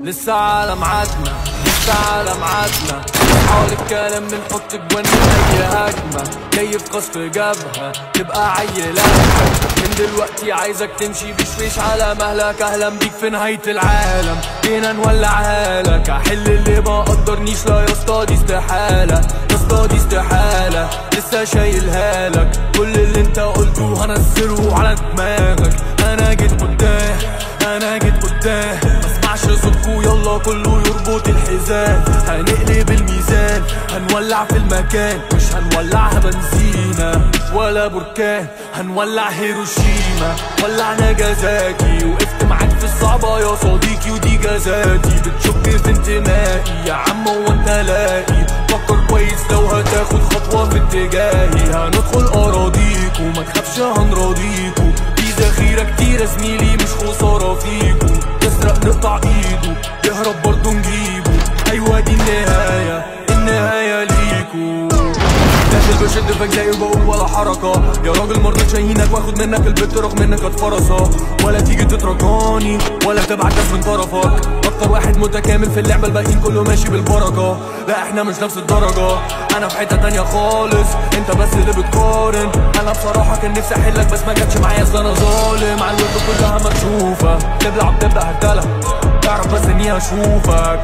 لسه على ميعادنا لسه على ميعادنا حاول الكلام بنحط جوان اي هجمة جاي في قصف جبهة تبقى عيلة من دلوقتي عايزك تمشي بشويش على مهلك اهلا بيك في نهاية العالم جينا نولعها لك احل اللي ما قدرنيش لا يا اسطى دي استحالة يا اسطى دي استحالة لسه شايلها لك كل اللي انت قلته هنزله على دماغك انا جيت قدام انا جيت قدام مسمعش صوتكو يلا كله يربط الحزام هنقلب الميزان هنولع في المكان مش هنولعها بنزينة ولا بركان هنولع هيروشيما ولع ناجازاكي وقفت معاك في الصعبة يا صديقي ودي جزاتي بتشك في انتمائي يا عم هو انت لاقي فكر كويس لو هتاخد خطوة في اتجاهي هندخل اراضيكو ما تخافش هنراضيكو في ذخيرة كتير يا زميلي مش خسارة فيكو يسرق نقطع ايده يهرب برضه نجيبه ايوه دي النهاية النهاية ليكو داخل بشد فيك زي بقول ولا حركة يا راجل مرضتش اهينك واخد منك البت رغم انك كانت فرصة ولا تيجي تتركاني ولا تبعت ناس من طرفك اكتر واحد متكامل في اللعبة الباقيين كله ماشي بالبركة لا احنا مش نفس الدرجة انا في حتة تانية خالص انت بس اللي بتقارن انا بصراحة كان نفسي احلك بس ما جاتش معايا اصل انا ظالم على الورد كلها مكشوفة تبلع بتبدأ هتدلع تعرف بس اني اشوفك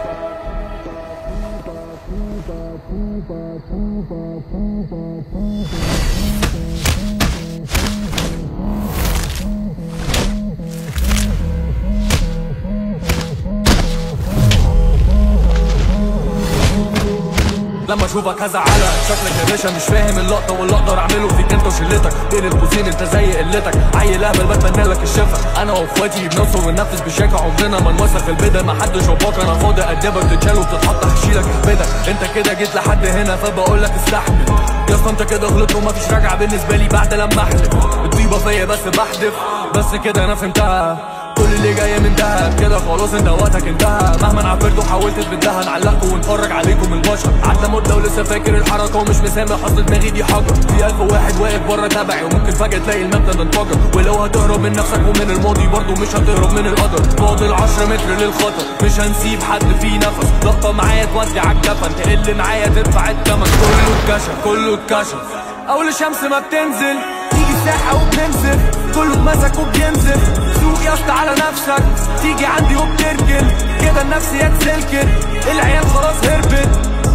لما اشوفك هزعلك شكلك يا باشا مش فاهم اللقطه واللي اقدر اعمله فيك انت وشلتك بين القوسين انت زي قلتك عيل اهبل بتمنى لك الشفا انا واخواتي بنوصل وننفذ بشياكه عمرنا ما نوسخ البدل ما حدش وفاك انا فاضي ادبك تتشال وبتتحط هشيلك بدل انت كده جيت لحد هنا فبقول لك استحمل يا اسطى انت كده غلطت ومفيش راجعه بالنسبه لي بعد لما احلف الطيبه فيا بس بحدف بس كده انا فهمتها كل اللي جاي من دهب كده خلاص انت وقتك انتهى مهما عبرت وحاولت تبدها نعلقكم ونفرج عليكم البشر عدى مده ولسه فاكر الحركه ومش مسامح اصل دماغي دي حجر في الف واحد واقف بره تبعي وممكن فجاه تلاقي المبنى انفجر ولو هتهرب من نفسك ومن الماضي برضه مش هتهرب من القدر فاضل 10 متر للخطر مش هنسيب حد فيه نفس لقطه معايا تودي عالكفن تقل معايا تدفع التمن كله اتكشف كله اتكشف اول الشمس ما بتنزل تيجي الساحه وبننزف كله اتمسك وبينزف سوق يا اسطى على نفسك تيجي عندي وبتركن كده النفسيات سلكت العيال خلاص هربت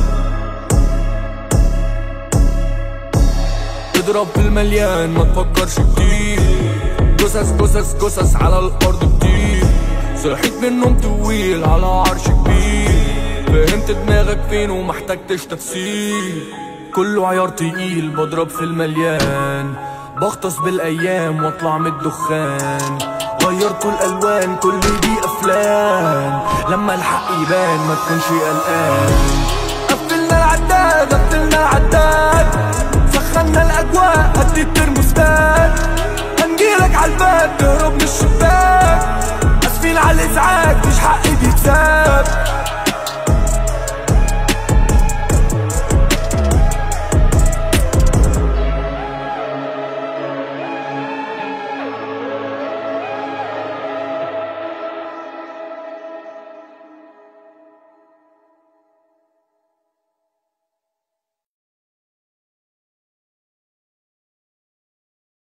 اضرب في المليان ما تفكرش كتير جثث جثث جثث على الارض كتير صحيت من النوم طويل على عرش كبير فهمت دماغك فين ومحتاجتش تفسير كله عيار تقيل بضرب في المليان بغطس بالايام واطلع من الدخان غيرت الالوان كل دي افلام لما الحق يبان ما تكونش قلقان